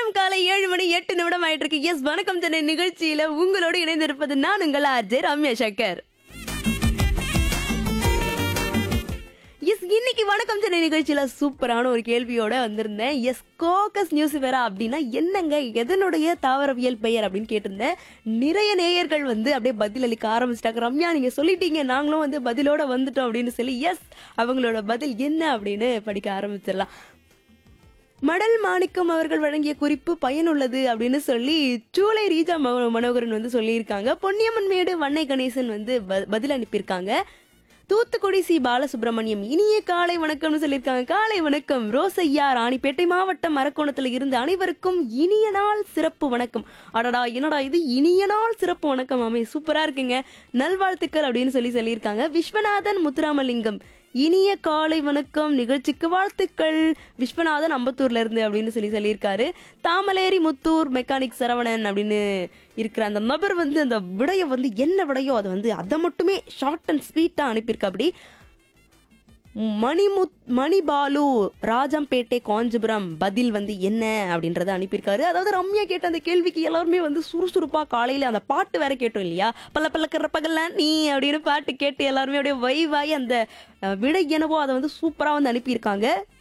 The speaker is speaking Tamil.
நேரம் காலை ஏழு மணி எட்டு நிமிடம் ஆயிட்டு இருக்கு எஸ் வணக்கம் சென்னை நிகழ்ச்சியில உங்களோடு இணைந்திருப்பது நான் உங்கள் ஆர்ஜே ரம்யா சங்கர் எஸ் இன்னைக்கு வணக்கம் சென்னை நிகழ்ச்சியில சூப்பரான ஒரு கேள்வியோட வந்திருந்தேன் எஸ் கோகஸ் நியூஸ் வேற அப்படின்னா என்னங்க எதனுடைய தாவரவியல் பெயர் அப்படின்னு கேட்டிருந்தேன் நிறைய நேயர்கள் வந்து அப்படியே பதில் அளிக்க ஆரம்பிச்சிட்டாங்க ரம்யா நீங்க சொல்லிட்டீங்க நாங்களும் வந்து பதிலோட வந்துட்டோம் அப்படின்னு சொல்லி எஸ் அவங்களோட பதில் என்ன அப்படின்னு படிக்க ஆரம்பிச்சிடலாம் மடல் மாணிக்கம் அவர்கள் வழங்கிய குறிப்பு பயனுள்ளது அப்படின்னு சொல்லி சூளை ரீஜா மனோ- மனோகரன் வந்து சொல்லியிருக்காங்க பொன்னியம்மன் மேடு வன்னை கணேசன் வந்து ப- பதில் அனுப்பியிருக்காங்க தூத்துக்குடி சி பாலசுப்ரமணியம் இனிய காலை வணக்கம்னு சொல்லியிருக்காங்க காலை வணக்கம் ரோசையா ராணிப்பேட்டை மாவட்டம் மரக்கோணத்துல இருந்து அனைவருக்கும் இனிய நாள் சிறப்பு வணக்கம் அடடா என்னடா இது இனிய நாள் சிறப்பு வணக்கம் ஆமே சூப்பரா இருக்குங்க நல்வாழ்த்துக்கள் அப்படின்னு சொல்லி சொல்லியிருக்காங்க விஸ்வநாதன் முத்துராமலிங்கம் இனிய காலை வணக்கம் நிகழ்ச்சிக்கு வாழ்த்துக்கள் விஸ்வநாதன் அம்பத்தூர்ல இருந்து அப்படின்னு சொல்லி சொல்லியிருக்காரு தாமலேரி முத்தூர் மெக்கானிக் சரவணன் அப்படின்னு இருக்கிற அந்த நபர் வந்து அந்த விடைய வந்து என்ன விடையோ அதை வந்து அதை மட்டுமே ஷார்ட் அண்ட் ஸ்வீட்டா அனுப்பியிருக்க அப்படி மணிமுத் மணிபாலு ராஜம்பேட்டை காஞ்சிபுரம் பதில் வந்து என்ன அப்படின்றத அனுப்பியிருக்காரு அதாவது ரம்யா கேட்ட அந்த கேள்விக்கு எல்லாருமே வந்து சுறுசுறுப்பா காலையில அந்த பாட்டு வேற கேட்டோம் இல்லையா பல்ல பல்லக்கிற பகல்ல நீ அப்படின்னு பாட்டு கேட்டு எல்லாருமே அப்படியே வைவாய் அந்த அஹ், விடை என்னவோ அதை வந்து சூப்பரா வந்து அனுப்பியிருக்காங்க